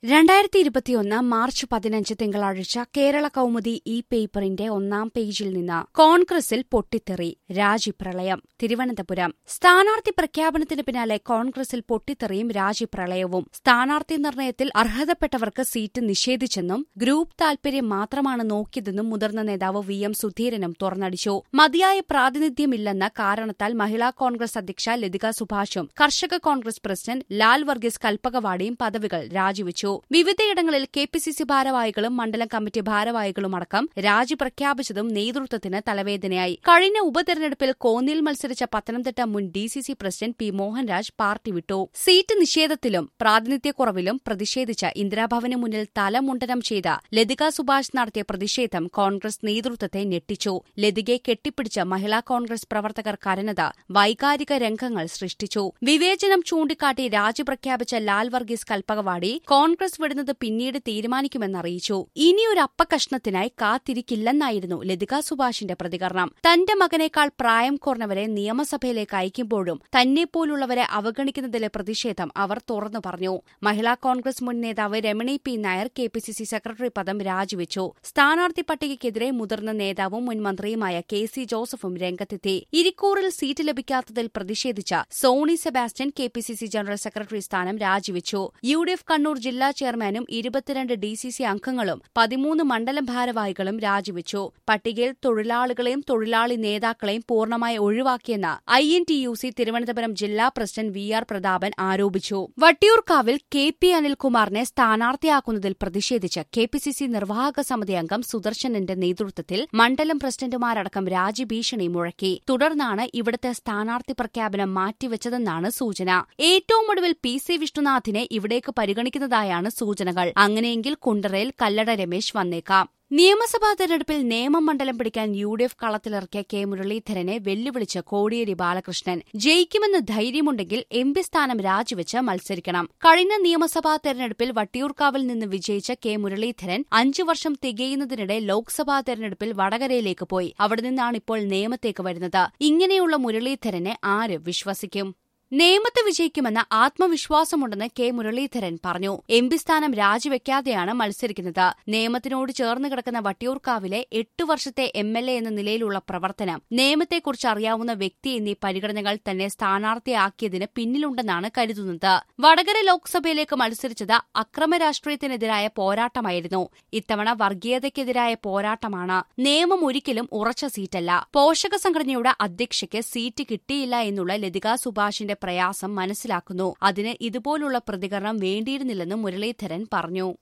രണ്ടായിരത്തി ഇരുപത്തിയൊന്ന് മാർച്ച് പതിനഞ്ച് തിങ്കളാഴ്ച കേരള കൗമുദി ഇ പേപ്പറിന്റെ ഒന്നാം പേജിൽ നിന്ന് കോൺഗ്രസിൽ പൊട്ടിത്തെറി രാജിപ്രളയം തിരുവനന്തപുരം സ്ഥാനാർത്ഥി പ്രഖ്യാപനത്തിന് പിന്നാലെ കോൺഗ്രസിൽ പൊട്ടിത്തെറിയും രാജിപ്രളയവും സ്ഥാനാർത്ഥി നിർണയത്തിൽ അർഹതപ്പെട്ടവർക്ക് സീറ്റ് നിഷേധിച്ചെന്നും ഗ്രൂപ്പ് താൽപര്യം മാത്രമാണ് നോക്കിയതെന്നും മുതിർന്ന നേതാവ് വി എം സുധീരനും തുറന്നടിച്ചു മതിയായ പ്രാതിനിധ്യമില്ലെന്ന കാരണത്താൽ മഹിളാ കോൺഗ്രസ് അധ്യക്ഷ ലതിക സുഭാഷും കർഷക കോൺഗ്രസ് പ്രസിഡന്റ് ലാൽ വർഗീസ് കൽപ്പകവാടിയും പദവികൾ രാജിവെച്ചു വിവിധയിടങ്ങളിൽ കെ പി സി സി ഭാരവാഹികളും മണ്ഡലം കമ്മിറ്റി ഭാരവാഹികളും അടക്കം രാജി പ്രഖ്യാപിച്ചതും നേതൃത്വത്തിന് തലവേദനയായി കഴിഞ്ഞ ഉപതെരഞ്ഞെടുപ്പിൽ കോന്നിയിൽ മത്സരിച്ച പത്തനംതിട്ട മുൻ D C C president P Mohanraj party വിട്ടു സീറ്റ് നിഷേധത്തിലും പ്രാതിനിധ്യക്കുറവിലും പ്രതിഷേധിച്ച ഇന്ദിരാഭവന് മുന്നിൽ തലമുണ്ടനം ചെയ്ത ലതിക സുഭാഷ് നടത്തിയ പ്രതിഷേധം കോൺഗ്രസ് നേതൃത്വത്തെ ഞെട്ടിച്ചു ലതികയെ കെട്ടിപ്പിടിച്ച മഹിളാ കോൺഗ്രസ് പ്രവർത്തകർ കരഞ്ഞത് വൈകാരിക രംഗങ്ങൾ സൃഷ്ടിച്ചു വിവേചനം ചൂണ്ടിക്കാട്ടി രാജി പ്രഖ്യാപിച്ച ലാൽ വർഗീസ് കൽപ്പകവാടി കോൺഗ്രസ് വിടുന്നത് പിന്നീട് തീരുമാനിക്കുമെന്നറിയിച്ചു ഇനിയൊരു അപ്പകഷ്ണത്തിനായി കാത്തിരിക്കില്ലെന്നായിരുന്നു ലതിക സുഭാഷിന്റെ പ്രതികരണം തന്റെ മകനേക്കാൾ പ്രായം കുറഞ്ഞവരെ നിയമസഭയിലേക്ക് അയക്കുമ്പോഴും തന്നെപ്പോലുള്ളവരെ അവഗണിക്കുന്നതിലെ പ്രതിഷേധം അവർ തുറന്നു പറഞ്ഞു മഹിളാ കോൺഗ്രസ് മുൻ നേതാവ് Ramani P Nair K P C C secretary പദം രാജിവെച്ചു സ്ഥാനാർത്ഥി പട്ടികയ്ക്കെതിരെ മുതിർന്ന നേതാവും മുൻ മന്ത്രിയുമായ കെ സി ജോസഫും രംഗത്തെത്തി ഇരിക്കൂറിൽ സീറ്റ് ലഭിക്കാത്തതിൽ പ്രതിഷേധിച്ച Soni Sebastian K P C C general secretary സ്ഥാനം രാജിവെച്ചു യു ഡി എഫ് കണ്ണൂർ ജില്ലാ ചെയർമാനും ഇരുപത്തിരണ്ട് ഡി സി സി അംഗങ്ങളും പതിമൂന്ന് മണ്ഡലം ഭാരവാഹികളും രാജിവെച്ചു പട്ടികയിൽ തൊഴിലാളികളെയും തൊഴിലാളി നേതാക്കളെയും പൂർണ്ണമായി ഒഴിവാക്കിയെന്ന് I N T U C Thiruvananthapuram ജില്ലാ പ്രസിഡന്റ് വി ആർ പ്രതാപൻ ആരോപിച്ചു വട്ടിയൂർക്കാവിൽ കെ പി അനിൽകുമാറിനെ സ്ഥാനാർത്ഥിയാക്കുന്നതിൽ പ്രതിഷേധിച്ച് കെ പി സി സി നിർവാഹക സമിതി അംഗം സുദർശനന്റെ നേതൃത്വത്തിൽ മണ്ഡലം പ്രസിഡന്റുമാരടക്കം രാജിഭീഷണി മുഴക്കി തുടർന്നാണ് ഇവിടുത്തെ സ്ഥാനാർത്ഥി പ്രഖ്യാപനം മാറ്റിവെച്ചതെന്നാണ് സൂചന ഏറ്റവും ഒടുവിൽ പി സി വിഷ്ണുനാഥിനെ ഇവിടേക്ക് പരിഗണിക്കുന്നതായാണ് സൂചനകൾ അങ്ങനെയെങ്കിൽ കുണ്ടറയിൽ കല്ലട രമേശ് വന്നേക്കാം നിയമസഭാ തെരഞ്ഞെടുപ്പിൽ നേമം മണ്ഡലം പിടിക്കാൻ യു ഡി എഫ് കളത്തിലിറക്കിയ കെ മുരളീധരനെ വെല്ലുവിളിച്ച് കോടിയേരി ബാലകൃഷ്ണൻ ജയിക്കുമെന്ന് ധൈര്യമുണ്ടെങ്കിൽ എം പി സ്ഥാനം രാജിവെച്ച് മത്സരിക്കണം കഴിഞ്ഞ നിയമസഭാ തെരഞ്ഞെടുപ്പിൽ വട്ടിയൂർക്കാവിൽ നിന്ന് വിജയിച്ച കെ മുരളീധരൻ അഞ്ചു വർഷം തികയുന്നതിനിടെ ലോക്സഭാ തെരഞ്ഞെടുപ്പിൽ വടകരയിലേക്ക് പോയി അവിടെ നിന്നാണ് ഇപ്പോൾ നേമത്തേക്ക് വരുന്നത് ഇങ്ങനെയുള്ള മുരളീധരനെ ആര് വിശ്വസിക്കും നേമത്ത് വിജയിക്കുമെന്ന് ആത്മവിശ്വാസമുണ്ടെന്ന് കെ മുരളീധരൻ പറഞ്ഞു എം പി സ്ഥാനം രാജിവെക്കാതെയാണ് മത്സരിക്കുന്നത് നേമത്തിനോട് ചേർന്ന് കിടക്കുന്ന വട്ടിയൂർക്കാവിലെ എട്ടു വർഷത്തെ എം എൽ എ എന്ന നിലയിലുള്ള പ്രവർത്തനം നേമത്തെക്കുറിച്ച് അറിയാവുന്ന വ്യക്തി എന്നീ പരിഗണനകൾ തന്നെ സ്ഥാനാർത്ഥിയാക്കിയതിന് പിന്നിലുണ്ടെന്നാണ് കരുതുന്നത് വടകര ലോക്സഭയിലേക്ക് മത്സരിച്ചത് അക്രമ രാഷ്ട്രീയത്തിനെതിരായ പോരാട്ടമായിരുന്നു ഇത്തവണ വർഗീയതയ്ക്കെതിരായ പോരാട്ടമാണ് നിയമം ഒരിക്കലും ഉറച്ച സീറ്റല്ല പോഷക സംഘടനയുടെ അധ്യക്ഷയ്ക്ക് സീറ്റ് കിട്ടിയില്ല എന്നുള്ള ലതിക സുഭാഷിന്റെ പ്രയാസം മനസ്സിലാക്കുന്നു അതിന് ഇതുപോലുള്ള പ്രതികരണം വേണ്ടിയിരുന്നില്ലെന്നും മുരളീധരൻ പറഞ്ഞു